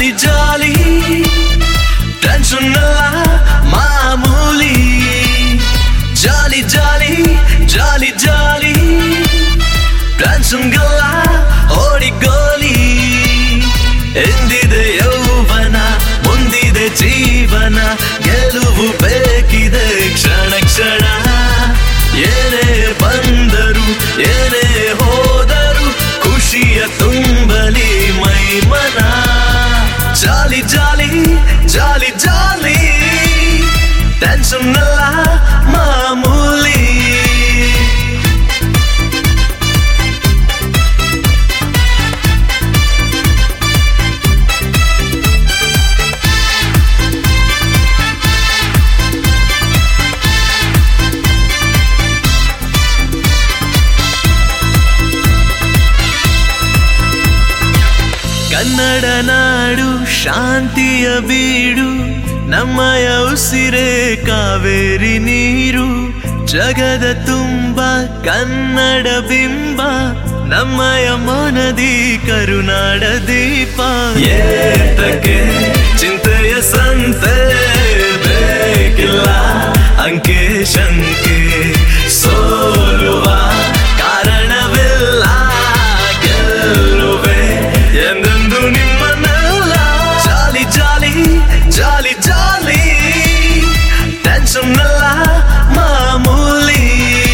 ಜಾಲಿ ಜಾಲಿ tension ಎಲ್ಲ ಮಾಮೂಲಿ ಜಾಲಿ ಜಾಲಿ ಜಾಲಿ ಜಾಲಿ ಟೆನ್ಷನ್ಗೆಲ್ಲ ಓಡಿಗೋಲಿ ಎಂದಿದೆ ಯೌವನ ಮುಂದಿದೆ ಜೀವನ ಗೆಲುವು ಬೇಕಿದೆ ಕ್ಷಣ ಕ್ಷಣ ಏನೇ ಬಂದರು ಏನೇ ಹೋದರು ಖುಷಿಯ ತುಂಬಲಿ ಮೈ ಮನ ಜಾಲಿ ಜಾಲಿ ಜಾಲಿ ಜಾಲಿ ಟೆನ್ಷನ್ ಎಲ್ಲ ಮಾಮೂಲಿ ಕನ್ನಡ ನಾಡು ಶಾಂತಿಯ ಬೀಡು ನಮ್ಮಯ ಉಸಿರೇ ಕಾವೇರಿ ನೀರು ಜಗದ ತುಂಬ ಕನ್ನಡ ಬಿಂಬ ನಮ್ಮಯ ಮನದಿ ಕರುನಾಡ ದೀಪ ಏತಕ್ಕೆ ಚಿಂತೆಯ ಸಂತೆ ಬೇಕಿಲ್ಲ ಅಂಕೆ ಶಂಕೆ ಸೋಲುವ ಕಾರಣವಿಲ್ಲ ಗೆಲ್ಲುವೆ ಎಂದೆಂದು ನಿಮ್ಮನ್ನೆಲ್ಲ ಜಾಲಿ ಜಾಲಿ ಜಾಲಿ ಜಾಲಿ ಟೆನ್ಷನ್ ಎಲ್ಲ ಮಾಮೂಲಿ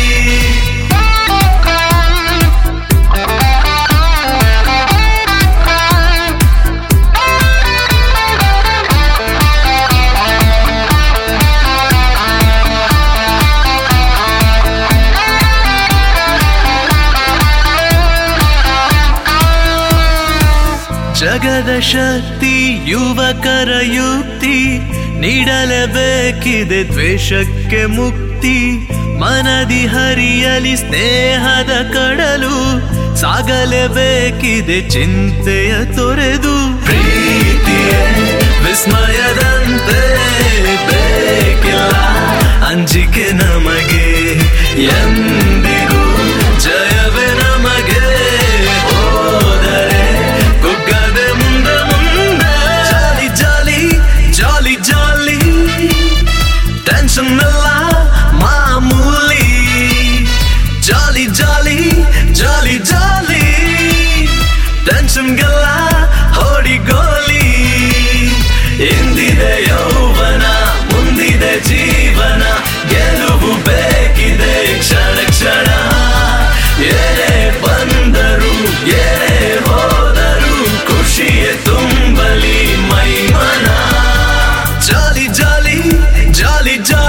ಜಗದ ಶಕ್ತಿ ಯುವಕರ ಯುಕ್ತಿ ನೀಡಲೇಬೇಕಿದೆ ದ್ವೇಷಕ್ಕೆ ಮುಕ್ತಿ ಮನದಿ ಹರಿಯಲಿ ಸ್ನೇಹದ ಕಡಲು ಸಾಗಲೇಬೇಕಿದೆ ಚಿಂತೆಯ ತೊರೆದು ಪ್ರೀತಿಯೇ ವಿಸ್ಮಯದಂತೆ ಬೇಕಿಲ್ಲ ಅಂಜಿಕೆ ನಮಗೆ ಎಂದಿಗೂ ಜಯವೇ ನಮಗೆ ಹೋದರೆ ಕುಗ್ಗದೆ ಮುಂದೆ ಮುಂದೆ ಜಾಲಿ ಜಾಲಿ ಜಾಲಿ ಜಾಲಿ ಟೆನ್ಷನ್ ಎಲ್ಲ ಮಾಮೂಲಿ ಜಾಲಿ ಜಾಲಿ ಜಾಲಿ ಜಾಲಿ ಟೆನ್ಷನ್ಗೆಲ್ಲ ಹೊಡಿಗೋಲಿ ಎಂದಿದೆ ಯೌವನ ಮುಂದಿದೆ ಜೀವನ ಗೆಲುವು ಬೇಕಿದೆ ಕ್ಷಣ ಕ್ಷಣ ಏನೇ ಬಂದರು ಏನೇ ಹೋದರು ಖುಷಿಯೇ ತುಂಬಲಿ ಮೈ ಮನ ಜಾಲಿ ಜಾಲಿ ಜಾಲಿ ಜಾಲಿ